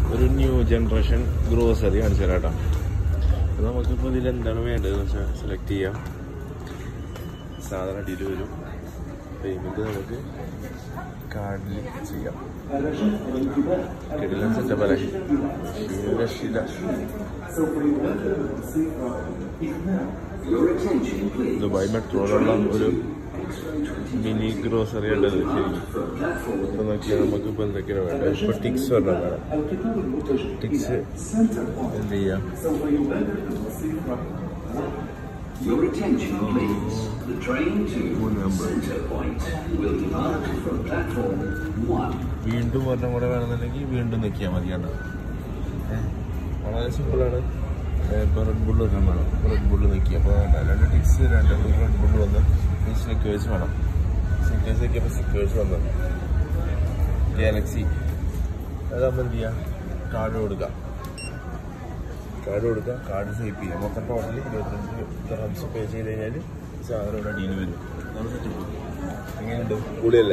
ഒരു new generation grocery കാണിച്ചു തരാം കേട്ടോ അപ്പോൾ നമുക്കിപ്പോൾ ഇതിൽ എന്താണ് വേണ്ടതെന്ന് വെച്ചാൽ സെലക്ട് ചെയ്യാം സാധാരണ അടിയിൽ വരും പേയ്മെൻറ്റ് നമുക്ക് കാർഡിൽ ചെയ്യാം കിടിലൻ സെറ്റപ്പ് അല്ലേ ക്ഷീണം രക്ഷയില്ല ദുബായ് മെട്രോയിലുള്ള ഒരു മിനി ഗ്രോസറി ഉള്ളത് ശരിക്കും ഇപ്പൊ നോക്കിയാൽ നമുക്ക് ഇപ്പൊ എന്തൊക്കെയാണ് വേണ്ടത് ഇപ്പൊ ടിക്സ് പറഞ്ഞതാണ് ടിക്സ് എന്ത് ചെയ്യാം Your attention, please. The train to Center Point will depart from platform 1. വീണ്ടും ഒരെണ്ണം കൂടെ വേണമെന്നുണ്ടെങ്കിൽ വീണ്ടും നിൽക്കിയാൽ മതി കേട്ടോ ഏഹ് വളരെ സിമ്പിളാണ് ഇപ്പോൾ റെഡ് ബുള്ള് ഒരെണ്ണം വേണം റെഡ് ബുള്ള് നിൽക്കുക അപ്പോൾ രണ്ട് ടിക്സ് രണ്ട് റെഡ് ബുള്ള് വന്ന് ഈ സ്നിക്കേഴ്സ് വേണം സ്നിക്കേഴ്സ് നിൽക്കിയപ്പോൾ സ്നിക്കേഴ്സ് വന്നു ഗാലക്സി അതാകുമ്പോൾ എന്ത് ചെയ്യുക കാർഡ് കൊടുക്കുക കാർഡ് കൊടുക്കുക കാർഡ് സ്വൈപ്പ് ചെയ്യുക മൊത്തം ടോട്ടൽ ഇരുപത്തിരണ്ട് റംസ് പേ ചെയ്ത് കഴിഞ്ഞാൽ സാധനം ഇവിടെ അടിയിൽ വരും നമ്മൾ സെറ്റ് എങ്ങനെയുണ്ട് കൂടിയല്ലേ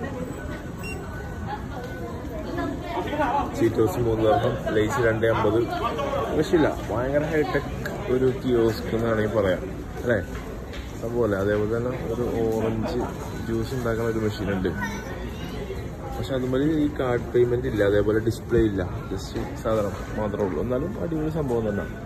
ചീറ്റോസ് മൂന്ന് തരണം ലേസ് രണ്ട് അമ്പത് പക്ഷില്ല ഭയങ്കര ഹൈടെക് ഒരു കിയോസ്ക് എന്ന് വേണമെങ്കിൽ പറയാം അല്ലേ സംഭവമല്ലേ അതേപോലെ തന്നെ ഒരു ഓറഞ്ച് ജ്യൂസ് ഉണ്ടാക്കുന്ന ഒരു മെഷീൻ ഉണ്ട് പക്ഷെ അതുപോലെ ഈ കാർഡ് പേയ്മെന്റ് ഇല്ല അതേപോലെ ഡിസ്പ്ലേ ഇല്ല ജസ്റ്റ് സാധനം മാത്രമേ ഉള്ളൂ എന്നാലും അടിപൊളി സംഭവം തന്നെ